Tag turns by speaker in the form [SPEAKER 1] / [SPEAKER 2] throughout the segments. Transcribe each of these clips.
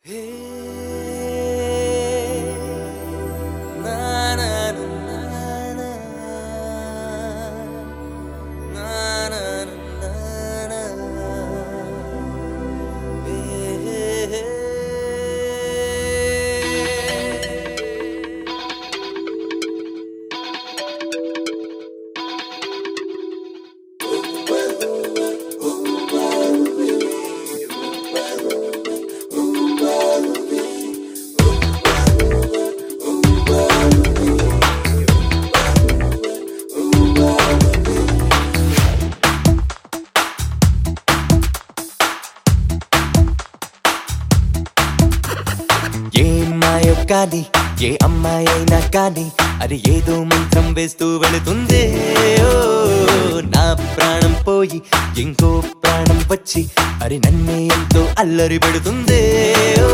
[SPEAKER 1] ఏ మాయో కానీ ఏ అమ్మాయి అయినా కానీ అది ఏదో మంత్రం వేస్తూ వెళుతుంది ఓ, నా ప్రాణం పోయి ఇంకో ప్రాణం వచ్చి అది నన్నే ఎంతో అల్లరి పెడుతుంది ఓ,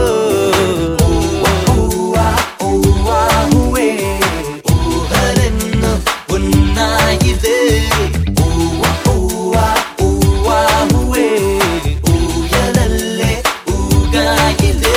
[SPEAKER 1] ఊవా, ఊవా, ఊవే, ఊహలెన్నో ఉన్నాయిలే. ఊవా, ఊవా, ఊవా, ఊవే, ఊయలల్లే ఊగాయిలే.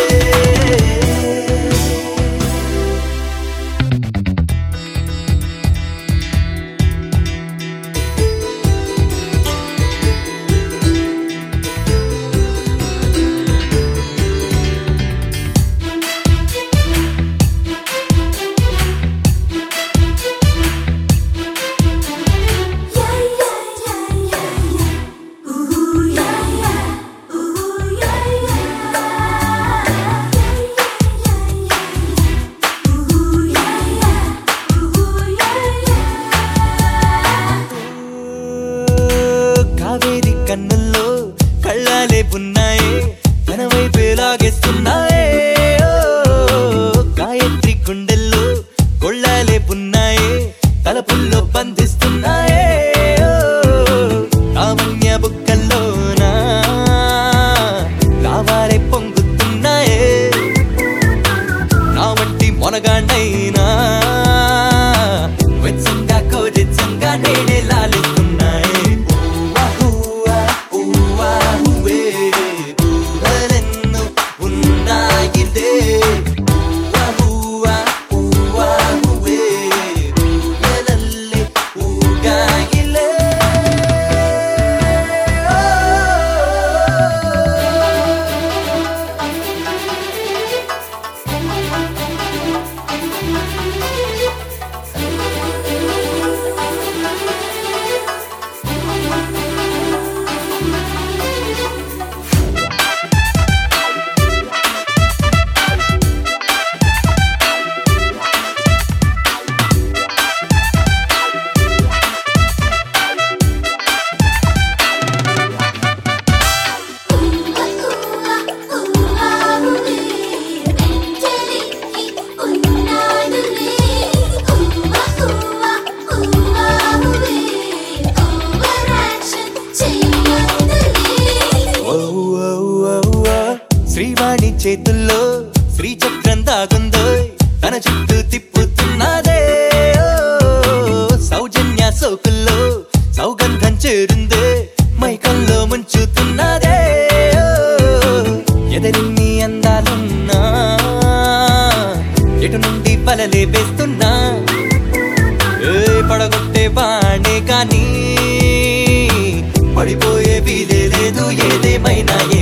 [SPEAKER 1] కావేరి కన్నుల్లో కళ్ళాలే ఉన్నాయే తన వైపే లాగేస్తున్నాయే ఓ, గాయత్రి గుండెల్లో కొళ్ళాలే ఉన్నాయే తలపుల్లో బంధిస్తున్నాయే ఓ, లావణ్య బుక్కల్లోనా లావాలే పొంగుతున్నాయే నా వంటి మొనగాండైనా వెచ్చంగా కోరిచ్చంగా నేనే లాలిస్తున్నాయి ఊవా, ఊవా, ఊవా, ఊవే, ఊహలెన్నో ఉన్నాయిలే. ఊవా, ఊవా, ఊవా, ఊవే, ఊయలల్లే ఊగాయిలే. ఓ, ఓ, ఓ, ఓ. శ్రీవాణి చేతుల్లో శ్రీచక్రం దాగుందో తన చుట్టూ తిప్పుతున్నదే ఓ, సౌజన్య సోకుల్లో సౌగంధం చేరిందే మైకల్లో ముంచుతున్నదే ఓ, ఎదరిన్ని అందాలున్నా ఎటు నుండి పలలే వేస్తున్నా ఏ పడగొట్టే బాణే కానీ పడిపోయే వీలే లేదు ఏదేమైనా